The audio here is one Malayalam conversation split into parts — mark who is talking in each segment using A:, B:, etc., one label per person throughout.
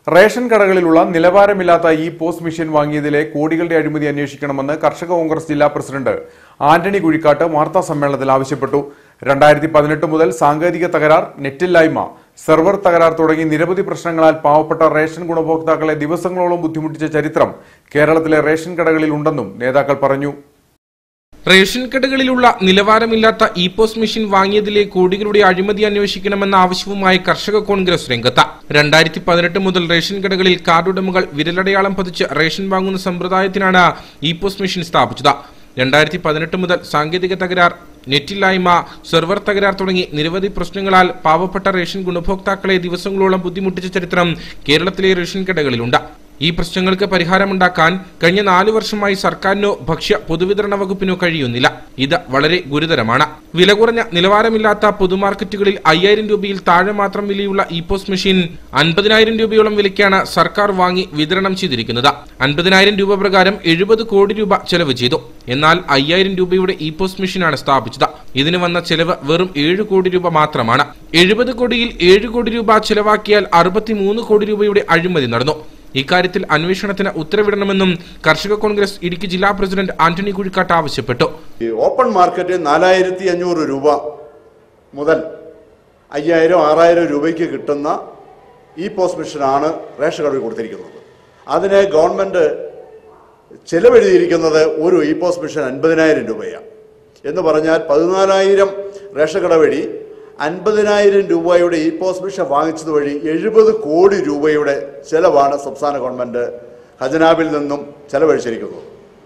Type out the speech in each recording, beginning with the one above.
A: റേഷൻ കടകളിലുള്ള നിലവാരമില്ലാത്ത ഈ പോസ്റ്റ് മെഷീൻ വാങ്ങിയതിലെ കോടികളുടെ അഴിമതി അന്വേഷിക്കണമെന്ന് കർഷക കോൺഗ്രസ് ജില്ലാ പ്രസിഡന്റ് ആന്റണി കുഴിക്കാട്ട് വാർത്താ സമ്മേളനത്തിൽ ആവശ്യപ്പെട്ടു രണ്ടായിരത്തി പതിനെട്ട് മുതൽ സാങ്കേതിക തകരാർ നെറ്റില്ലായ്മ സെർവർ തകരാർ തുടങ്ങി നിരവധി പ്രശ്നങ്ങളാൽ പാവപ്പെട്ട റേഷൻ ഗുണഭോക്താക്കളെ ദിവസങ്ങളോളം ബുദ്ധിമുട്ടിച്ച ചരിത്രം കേരളത്തിലെ റേഷൻ കടകളിൽ ഉണ്ടെന്നും നേതാക്കൾ പറഞ്ഞു
B: റേഷൻ കടകളിലുള്ള നിലവാരമില്ലാത്ത ഇ പോസ്റ്റ് മെഷീൻ വാങ്ങിയതിലെ കോടികളുടെ അഴിമതി അന്വേഷിക്കണമെന്ന ആവശ്യവുമായി കർഷക കോൺഗ്രസ് രംഗത്ത് രണ്ടായിരത്തി പതിനെട്ട് മുതൽ റേഷൻ കടകളിൽ കാർഡുടമകൾ വിരലടയാളം പതിച്ച് റേഷൻ വാങ്ങുന്ന സമ്പ്രദായത്തിനാണ് ഇ പോസ്റ്റ് മെഷീൻ സ്ഥാപിച്ചത് രണ്ടായിരത്തി പതിനെട്ട് മുതൽ സാങ്കേതിക തകരാർ നെറ്റില്ലായ്മ സെർവർ തകരാർ തുടങ്ങി നിരവധി പ്രശ്നങ്ങളാൽ പാവപ്പെട്ട റേഷൻ ഗുണഭോക്താക്കളെ ദിവസങ്ങളോളം ബുദ്ധിമുട്ടിച്ച ചരിത്രം കേരളത്തിലെ റേഷൻ കടകളിലുണ്ട് ഈ പ്രശ്നങ്ങൾക്ക് പരിഹാരമുണ്ടാക്കാൻ കഴിഞ്ഞ നാലു വർഷമായി സർക്കാരിനോ ഭക്ഷ്യ പൊതുവിതരണ വകുപ്പിനോ കഴിയുന്നില്ല ഇത് വളരെ ഗുരുതരമാണ് വില കുറഞ്ഞ നിലവാരമില്ലാത്ത പൊതുമാർക്കറ്റുകളിൽ അയ്യായിരം രൂപയിൽ താഴെ മാത്രം വിലയുള്ള ഇ പോസ്റ്റ് മെഷീൻ അൻപതിനായിരം രൂപയോളം വിലയ്ക്കാണ് സർക്കാർ വാങ്ങി വിതരണം ചെയ്തിരിക്കുന്നത് അൻപതിനായിരം രൂപ പ്രകാരം എഴുപത് കോടി രൂപ ചെലവ് ചെയ്തു എന്നാൽ അയ്യായിരം രൂപയുടെ ഇ പോസ്റ്റ് മെഷീനാണ് സ്ഥാപിച്ചത് ഇതിന് വന്ന ചെലവ് വെറും ഏഴ് കോടി രൂപ മാത്രമാണ് എഴുപത് കോടിയിൽ ഏഴ് കോടി രൂപ ചെലവാക്കിയാൽ അറുപത്തിമൂന്ന് കോടി രൂപയുടെ അഴിമതി നടന്നു ഇക്കാര്യത്തിൽ അന്വേഷണത്തിന് ഉത്തരവിടണമെന്നും കർഷക കോൺഗ്രസ് ഇടുക്കി ജില്ലാ പ്രസിഡന്റ് ആന്റണി കുഴിക്കാട്ട് ആവശ്യപ്പെട്ടു
C: ഈ ഓപ്പൺ മാർക്കറ്റിൽ നാലായിരത്തി അഞ്ഞൂറ് രൂപ മുതൽ അയ്യായിരം ആറായിരം രൂപയ്ക്ക് കിട്ടുന്ന ഈ പോസ്റ്റ് മെഷീനാണ് റേഷൻ കടയിൽ കൊടുത്തിരിക്കുന്നത് അതിന് ഗവൺമെൻറ് ചെലവെഴുതിയിരിക്കുന്നത് ഒരു ഇ പോസ്റ്റ് മെഷീൻ അൻപതിനായിരം രൂപയാണ് എന്ന് പറഞ്ഞാൽ പതിനാലായിരം റേഷൻ കട വഴി അൻപതിനായിരം രൂപയുടെ ഇ പോസ്റ്റ് മെഷീൻ വാങ്ങിച്ചത് വഴി എഴുപത് കോടി രൂപയുടെ ചെലവാണ് സംസ്ഥാന ഗവൺമെൻറ് ഖജനാവിൽ നിന്നും ചെലവഴിച്ചിരിക്കുന്നത്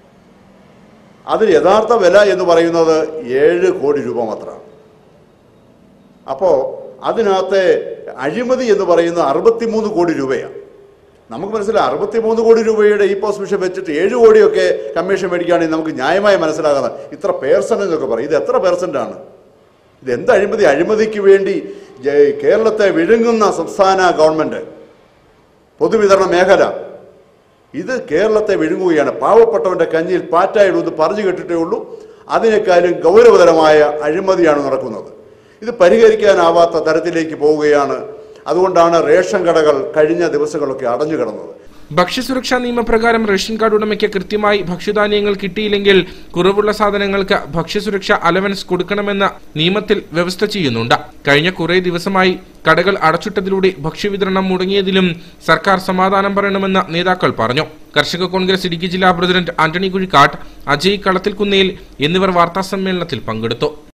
C: അതിന് യഥാർത്ഥ വില എന്ന് പറയുന്നത് ഏഴ് കോടി രൂപ മാത്രമാണ് അപ്പോൾ അതിനകത്തെ അഴിമതി എന്ന് പറയുന്നത് അറുപത്തിമൂന്ന് കോടി രൂപയാണ് നമുക്ക് മനസ്സിലായി അറുപത്തിമൂന്ന് കോടി രൂപയുടെ ഈ പോസ്റ്റ് മെഷീൻ വെച്ചിട്ട് ഏഴ് കോടിയൊക്കെ കമ്മീഷൻ മേടിക്കുകയാണെങ്കിൽ നമുക്ക് ന്യായമായി മനസ്സിലാകുന്നത് ഇത്ര പേഴ്സൻ്റ് എന്നൊക്കെ പറയും ഇത് എത്ര പേഴ്സൻ്റ് ആണ് ഇത് എന്ത് അഴിമതി അഴിമതിക്ക് വേണ്ടി ജ- കേരളത്തെ വിഴുങ്ങുന്ന സംസ്ഥാന ഗവൺമെൻറ് പൊതുവിതരണ മേഖല ഇത് കേരളത്തെ വിഴുങ്ങുകയാണ് പാവപ്പെട്ടവന്റെ കഞ്ഞിയിൽ പാറ്റായിടുമെന്ന് പറഞ്ഞു കേട്ടിട്ടേ ഉള്ളൂ അതിനേക്കാളും ഗൗരവതരമായ അഴിമതിയാണ് നടക്കുന്നത് ഇത് പരിഹരിക്കാനാവാത്ത തരത്തിലേക്ക് പോവുകയാണ് അതുകൊണ്ടാണ് റേഷൻ കടകൾ കഴിഞ്ഞ ദിവസങ്ങളൊക്കെ അടഞ്ഞു കിടന്നത്
B: ഭക്ഷ്യസുരക്ഷാ നിയമപ്രകാരം റേഷൻ കാർഡ് ഉടമയ്ക്ക് കൃത്യമായി ഭക്ഷ്യധാന്യങ്ങൾ കിട്ടിയില്ലെങ്കിൽ കുറവുള്ള സാധനങ്ങൾക്ക് ഭക്ഷ്യസുരക്ഷാ അലവൻസ് കൊടുക്കണമെന്ന നിയമത്തിൽ വ്യവസ്ഥ ചെയ്യുന്നുണ്ട് കഴിഞ്ഞ കുറേ ദിവസമായി കടകൾ അടച്ചിട്ടതിലൂടെ ഭക്ഷ്യവിതരണം മുടങ്ങിയതിലും സർക്കാർ സമാധാനം പറയണമെന്ന് നേതാക്കൾ പറഞ്ഞു കർഷക കോൺഗ്രസ് ഇടുക്കി ജില്ലാ പ്രസിഡന്റ് ആന്റണി കുഴിക്കാട്ട് അജയ് കളത്തിൽ കുന്നേൽ എന്നിവർ വാർത്താസമ്മേളനത്തിൽ പങ്കെടുത്തു